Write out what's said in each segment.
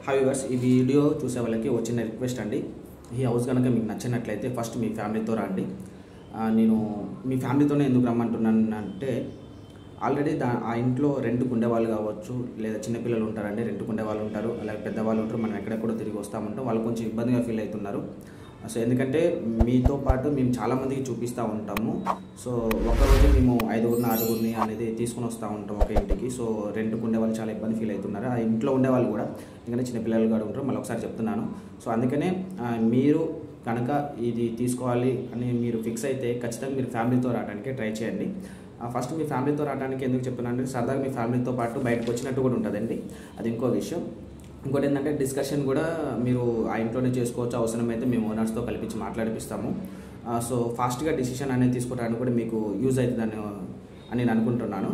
Hi viewers ఈ video చూసే వాళ్ళకి ఒక చిన్న రిక్వెస్ట్ అండి ఈ హౌస్ కనుక మీకు నచ్చినట్లయితే ఫస్ట్ మీ ఫ్యామిలీతో రండి ఆ, నేను మీ ఫ్యామిలీతోనే ఎందుకు రమ్మంటున్నాను అంటే ఆల్రెడీ దా ఆ ఇంట్లో రెంట్కు ఉండేవాళ్ళు కావచ్చు లేదా చిన్నపిల్లలు ఉంటారండి రెంట్కు ఉండేవాళ్ళు ఉంటారు అలాగే పెద్దవాళ్ళు ఉంటారు మనం ఎక్కడెక్కడో తిరిగి వస్తామంటాం వాళ్ళు కొంచెం ఇబ్బందిగా ఫీల్ అవుతున్నారు సో ఎందుకంటే మీతో పాటు మేము చాలామందికి చూపిస్తూ ఉంటాము సో ఒకరోజు మేము ఐదుగురిని ఆరుగురిని అనేది తీసుకుని వస్తూ ఉంటాం ఒక ఇంటికి సో రెంట్కు ఉండే వాళ్ళు చాలా ఇబ్బంది ఫీల్ అవుతున్నారు ఆ ఇంట్లో ఉండే వాళ్ళు కూడా ఎందుకంటే చిన్నపిల్లలు కూడా ఉంటారు మళ్ళీ ఒకసారి చెప్తున్నాను సో అందుకనే ఆ, మీరు కనుక ఇది తీసుకోవాలి అని మీరు ఫిక్స్ అయితే ఖచ్చితంగా మీరు ఫ్యామిలీతో రావడానికి ట్రై చేయండి ఆ, ఫస్ట్ మీ ఫ్యామిలీతో రావడానికి ఎందుకు చెప్తున్నాను అంటే సరదాగా మీ ఫ్యామిలీతో పాటు బయటకు వచ్చినట్టు కూడా ఉంటుందండి అది ఇంకో విషయం ఇంకోటి ఏంటంటే డిస్కషన్ కూడా మీరు ఆ ఇంట్లోనే చేసుకోవచ్చు అవసరమైతే మేము ఓనర్స్తో కల్పించి మాట్లాడిపిస్తాము ఆ, సో ఫాస్ట్గా డిసిషన్ అనేది తీసుకోవడానికి కూడా మీకు యూజ్ అవుతుందని అని నేను అనుకుంటున్నాను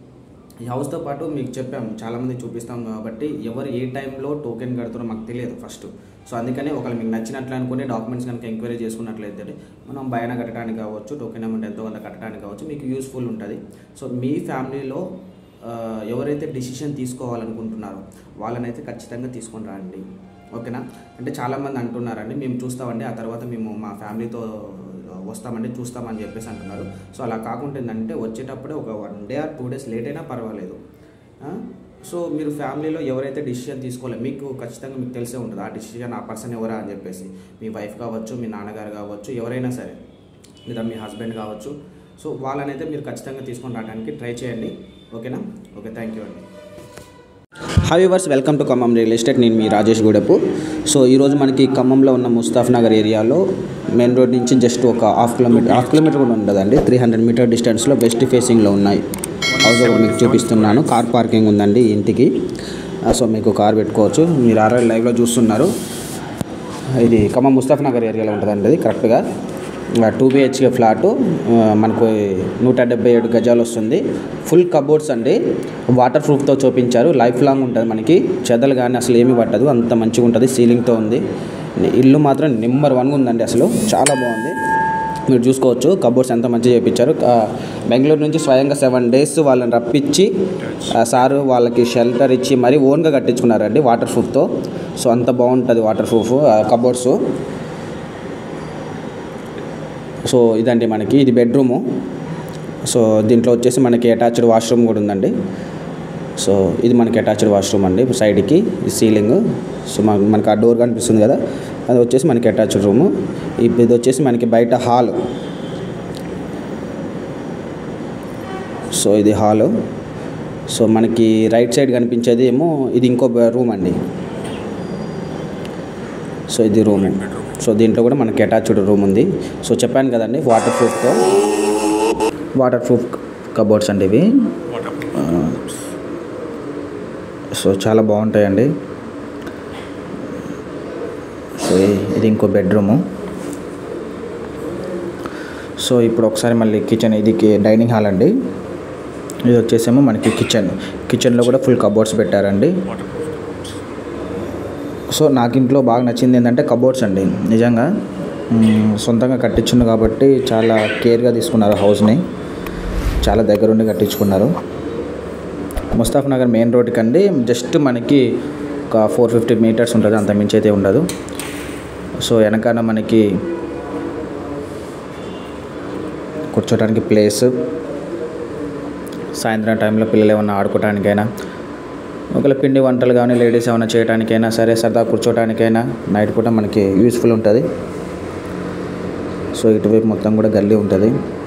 ఈ హౌస్తో పాటు మీకు చెప్పాము చాలామంది చూపిస్తాం కాబట్టి ఎవరు ఏ టైంలో టోకెన్ కడుతున్నారో మాకు తెలియదు ఫస్ట్ సో అందుకనే ఒకవేళ మీకు నచ్చినట్లు అనుకుని డాక్యుమెంట్స్ కనుక ఎంక్వైరీ చేసుకున్నట్లయితే మనం భయాన కట్టడానికి కావచ్చు టోకెన్ అమౌంట్ ఎంతో కొంత కట్టడానికి కావచ్చు మీకు యూస్ఫుల్ ఉంటుంది సో మీ ఫ్యామిలీలో ఆ, ఎవరైతే డిసిషన్ తీసుకోవాలనుకుంటున్నారో వాళ్ళనైతే ఖచ్చితంగా తీసుకొని రండి ఓకేనా అంటే చాలామంది అంటున్నారండి మేము చూస్తామండి ఆ తర్వాత మేము మా ఫ్యామిలీతో వస్తామండి చూస్తామని చెప్పేసి అంటున్నారు సో అలా కాకుండా ఏంటంటే వచ్చేటప్పుడే ఒక one day or two days late అయినా పర్వాలేదు ఆ? సో మీరు ఫ్యామిలీలో ఎవరైతే డిసిషన్ తీసుకోవాలి మీకు ఖచ్చితంగా మీకు తెలిసే ఉంటుంది ఆ డిసిషన్ ఆ పర్సన్ ఎవరా అని చెప్పేసి మీ వైఫ్ కావచ్చు మీ నాన్నగారు కావచ్చు ఎవరైనా సరే లేదా మీ హస్బెండ్ కావచ్చు సో వాళ్ళనైతే మీరు ఖచ్చితంగా తీసుకొని రావడానికి ట్రై చేయండి ఓకేనా ఓకే థ్యాంక్ యూ అండి hi viewers welcome to Khammam real estate నేను మీ రాజేష్ గూడపు సో ఈరోజు మనకి ఖమ్మంలో ఉన్న ముస్తాఫ్ నగర్ ఏరియాలో మెయిన్ రోడ్ నుంచి జస్ట్ ఒక హాఫ్ కిలోమీటర్ హాఫ్ కిలోమీటర్ కూడా ఉండదండి త్రీ హండ్రెడ్ మీటర్ డిస్టెన్స్లో వెస్ట్ ఫేసింగ్లో ఉన్నాయి హౌస్ ఒకటి మీకు చూపిస్తున్నాను కార్ పార్కింగ్ ఉందండి ఈ ఇంటికి ఆ, సో మీకు కార్ పెట్టుకోవచ్చు మీరు ఆల్రెడీ లైవ్లో చూస్తున్నారు ఇది ఖమ్మం ముస్తాఫ్ నగర్ ఏరియాలో ఉంటుందండి అది కరెక్ట్గా టూ బిహెచ్కే ఫ్లాటు ఆ, మనకు నూట డెబ్బై ఏడు గజాలు వస్తుంది ఫుల్ కబోర్డ్స్ అండి వాటర్ ప్రూఫ్తో చూపించారు లైఫ్ లాంగ్ ఉంటుంది మనకి చెదలు కానీ అసలు ఏమీ పట్టదు అంత మంచిగా ఉంటుంది సీలింగ్తో ఉంది ఇల్లు మాత్రం నెంబర్ వన్గా ఉందండి అసలు చాలా బాగుంది మీరు చూసుకోవచ్చు కబోర్డ్స్ ఎంత మంచిగా చేయించారు ఆ, బెంగళూరు నుంచి స్వయంగా సెవెన్ డేస్ వాళ్ళని రప్పించి ఆ, సారు వాళ్ళకి షెల్టర్ ఇచ్చి మరీ ఓన్గా కట్టించుకున్నారండి వాటర్ ప్రూఫ్తో సో అంత బాగుంటుంది వాటర్ ప్రూఫ్ కబోర్డ్స్ సో ఇదండి మనకి ఇది బెడ్రూము సో దీంట్లో వచ్చేసి మనకి అటాచ్డ్ వాష్రూమ్ కూడా ఉందండి సో ఇది మనకి అటాచ్డ్ వాష్రూమ్ అండి సైడ్కి సీలింగ్ సో మన- మనకి ఆ డోర్ కనిపిస్తుంది కదా అది వచ్చేసి మనకి అటాచ్డ్ రూము ఇది వచ్చేసి మనకి బయట హాల్ సో ఇది హాలు సో మనకి రైట్ సైడ్ కనిపించేది ఏమో ఇది ఇంకో రూమ్ అండి సో ఇది రూమ్ సో దీంట్లో కూడా మనకి అటాచ్డ్ రూమ్ ఉంది సో చెప్పాను కదండి వాటర్ ప్రూఫ్తో వాటర్ ప్రూఫ్ కబోర్డ్స్ అండి ఇవి ఆ, సో చాలా బాగుంటాయండి సో ఇ- ఇది ఇంకో బెడ్రూము సో ఇప్పుడు ఒకసారి మళ్ళీ కిచెన్ ఇది కి- డైనింగ్ హాల్ అండి ఇది వచ్చేసేమో మనకి కిచెన్ కిచెన్లో కూడా ఫుల్ కబోర్డ్స్ పెట్టారండి సో నాకు ఇంట్లో బాగా నచ్చింది ఏంటంటే కబోర్డ్స్ అండి నిజంగా మ్, సొంతంగా కట్టించుండు కాబట్టి చాలా కేర్గా తీసుకున్నారు హౌస్ని చాలా దగ్గరుండి కట్టించుకున్నారు ముస్తాఫ్ నగర్ మెయిన్ రోడ్కి అండి జస్ట్ మనకి ఒక ఫోర్ ఫిఫ్టీ మీటర్స్ ఉంటుంది అంత మించి అయితే ఉండదు సో వెనకాల మనకి కూర్చోడానికి ప్లేస్ సాయంత్రం టైంలో పిల్లలు ఏమన్నా ఆడుకోవడానికైనా ఒకవేళ పిండి వంటలు కానీ లేడీస్ ఏమైనా చేయడానికైనా సరే సరదా కూర్చోటానికైనా నైట్ పూట మనకి యూస్ఫుల్ ఉంటుంది సో ఇటువైపు మొత్తం కూడా గల్లీ ఉంటుంది